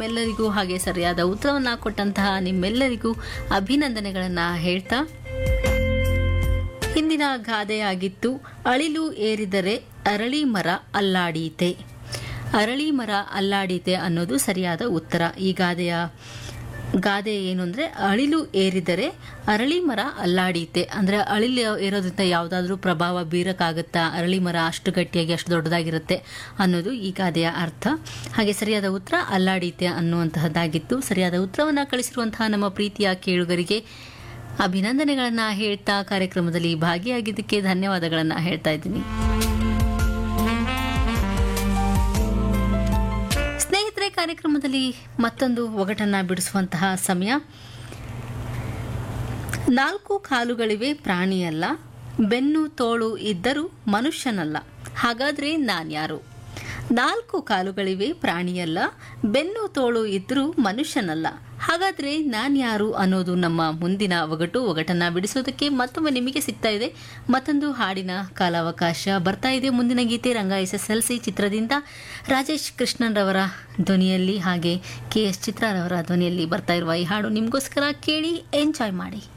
ನಿಮ್ಮೆಲ್ಲರಿಗೂ ಹಾಗೆ ಸರಿಯಾದ ಉತ್ತರವನ್ನು ಕೊಟ್ಟಂತಹ ನಿಮ್ಮೆಲ್ಲರಿಗೂ ಅಭಿನಂದನೆಗಳನ್ನು ಹೇಳ್ತಾ ಹಿಂದಿನ ಗಾದೆಯಾಗಿತ್ತು ಅಳಿಲು ಏರಿದರೆ ಅರಳಿ ಮರ ಅಲ್ಲಾಡೀತೆ ಅರಳಿ ಮರ ಅಲ್ಲಾಡೀತೆ ಅನ್ನೋದು ಸರಿಯಾದ ಉತ್ತರ ಈ ಗಾದೆಯ ಗಾದೆ ಏನು ಅಂದರೆ ಅಳಿಲು ಏರಿದರೆ ಅರಳಿ ಮರ ಅಲ್ಲಾಡೀತೆ ಅಂದರೆ ಅಳಿಲು ಏರೋದ್ರಿಂದ ಯಾವುದಾದ್ರೂ ಪ್ರಭಾವ ಬೀರಕ್ಕಾಗುತ್ತಾ ಅರಳಿ ಮರ ಅಷ್ಟು ಗಟ್ಟಿಯಾಗಿ ಅಷ್ಟು ದೊಡ್ಡದಾಗಿರುತ್ತೆ ಅನ್ನೋದು ಈ ಗಾದೆಯ ಅರ್ಥ ಹಾಗೆ ಸರಿಯಾದ ಉತ್ತರ ಅಲ್ಲಾಡೀತೆ ಅನ್ನುವಂತಹದ್ದಾಗಿತ್ತು ಸರಿಯಾದ ಉತ್ತರವನ್ನು ಕಳಿಸಿರುವಂತಹ ನಮ್ಮ ಪ್ರೀತಿಯ ಕೇಳುಗರಿಗೆ ಅಭಿನಂದನೆಗಳನ್ನು ಹೇಳ್ತಾ ಕಾರ್ಯಕ್ರಮದಲ್ಲಿ ಭಾಗಿಯಾಗಿದ್ದಕ್ಕೆ ಧನ್ಯವಾದಗಳನ್ನು ಹೇಳ್ತಾ ಇದ್ದೀನಿ ಸ್ನೇಹಿತರೆ ಕಾರ್ಯಕ್ರಮದಲ್ಲಿ ಮತ್ತೊಂದು ಒಗಟನ್ನ ಬಿಡಿಸುವಂತಹ ಸಮಯ ನಾಲ್ಕು ಕಾಲುಗಳಿವೆ ಪ್ರಾಣಿಯಲ್ಲ ಬೆನ್ನು ತೋಳು ಇದ್ದರೂ ಮನುಷ್ಯನಲ್ಲ ಹಾಗಾದ್ರೆ ನಾನ್ಯಾರು ನಾಲ್ಕು ಕಾಲುಗಳಿವೆ ಪ್ರಾಣಿಯಲ್ಲ ಬೆನ್ನು ತೋಳು ಇದ್ದರೂ ಮನುಷ್ಯನಲ್ಲ ಹಾಗಾದ್ರೆ ನಾನ್ಯಾರು ಅನ್ನೋದು ನಮ್ಮ ಮುಂದಿನ ಒಗಟು ಒಗಟನ್ನ ಬಿಡಿಸೋದಕ್ಕೆ ಮತ್ತೊಮ್ಮೆ ನಿಮಗೆ ಸಿಗ್ತಾ ಇದೆ ಮತ್ತೊಂದು ಹಾಡಿನ ಕಾಲಾವಕಾಶ ಬರ್ತಾ ಇದೆ ಮುಂದಿನ ಗೀತೆ Ranga S S L C ಚಿತ್ರದಿಂದ ರಾಜೇಶ್ ಕೃಷ್ಣನ್ ರವರ ಧ್ವನಿಯಲ್ಲಿ ಹಾಗೆ ಕೆ ಎಸ್ ಚಿತ್ರರವರ ಧ್ವನಿಯಲ್ಲಿ ಬರ್ತಾ ಇರುವ ಈ ಹಾಡು ನಿಮಗೋಸ್ಕರ ಕೇಳಿ ಎಂಜಾಯ್ ಮಾಡಿ